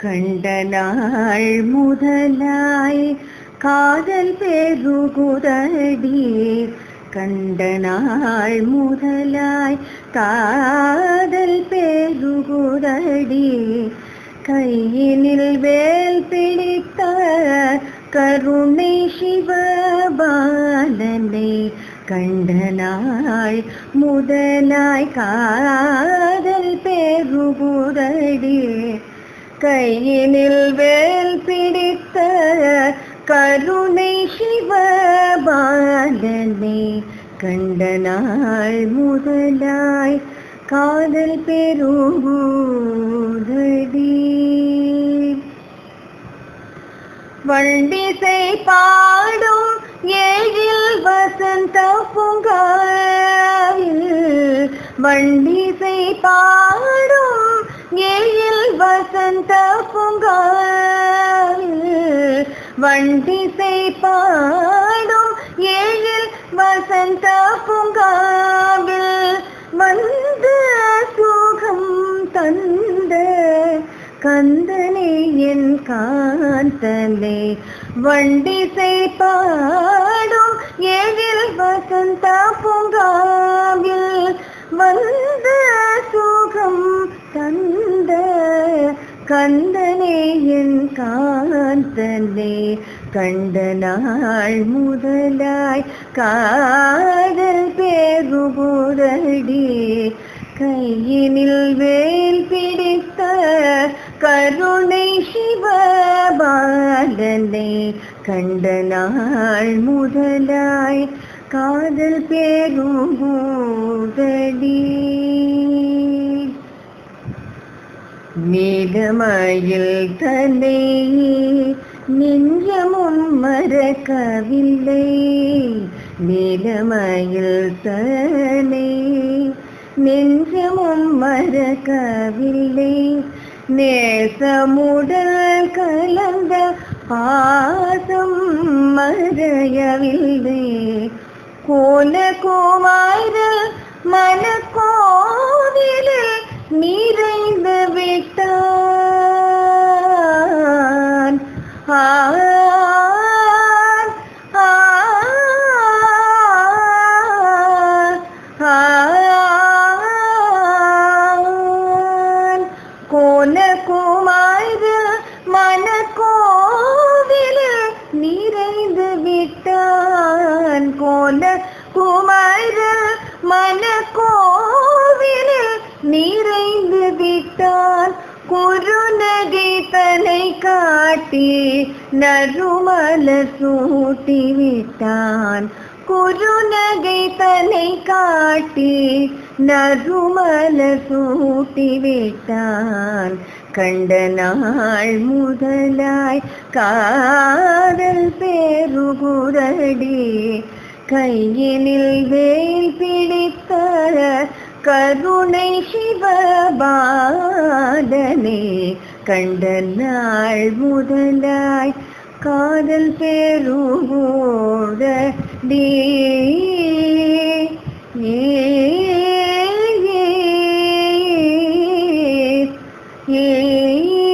கண்ட நாள் முதலாய் காதல் பெருகுதடி கண்ட நாள் முதலாய் காதல் பெருகுதடி கையினில் வேல் பிடித்த கருணை சிவபாலனை கண்ட நாள் முதலாய் காதல் பெருகுதடி கையினில் வேல் பிடித்த கருணை சிவபாலனை கண்ட நாள் முதலாய் காதல் பெருகுதடி வண்டிசை பாடும் ஏழில் வசந்த பூங்காவில் வண்டிசை பாடும் ஏழில் வசந்த பூங்காவில் வண்டிசை பாடும் ஏழில் வசந்த பூங்காவில் வந்த சுகம் தந்த கந்தனே என் காந்தனே வண்டிசை பாடும் ஏழில் வசந்த பூங்காவில் வந்த சுகம் தந்த கந்தனே என் காந்தனே கண்ட நாள் முதலாய் காதல் பேருபுரடி கையினில் வேல் பிடித்த கருணை சிவபாலனை கண்ட நாள் முதலாய் காதல் பேருபுரடி நீலமயில் தலை நெஞ்சமும் மறக்கவில்லை நீலமயில் தலை நெஞ்சமும் மறக்கவில்லை நேசமுடல் கலந்த பாசம் மறையவில்லை கோல கோமாயிர மனக்கோவிலில் நிறைந்து விட்டான் ஆன், ஆன், ஆன். கோலகுமார மனக்கோவிலில் நிறைந்து விட்டான் கோல குமார மனக்கோவிலில் நிறைந்து விட்டான் குறுநகை தலை காட்டி நறுமல சூட்டி விட்டான் குறுநகை தலை காட்டி நறுமல சூட்டி விட்டான் கண்ட நாள் முதலாய் காதல் பேருகுரடி கையினில் வேல் பிடித்த கருணை சிவபாதனே கண்ட நாள் முதலாய் காதல் பேருகுரடி ஏ ஏ ஏ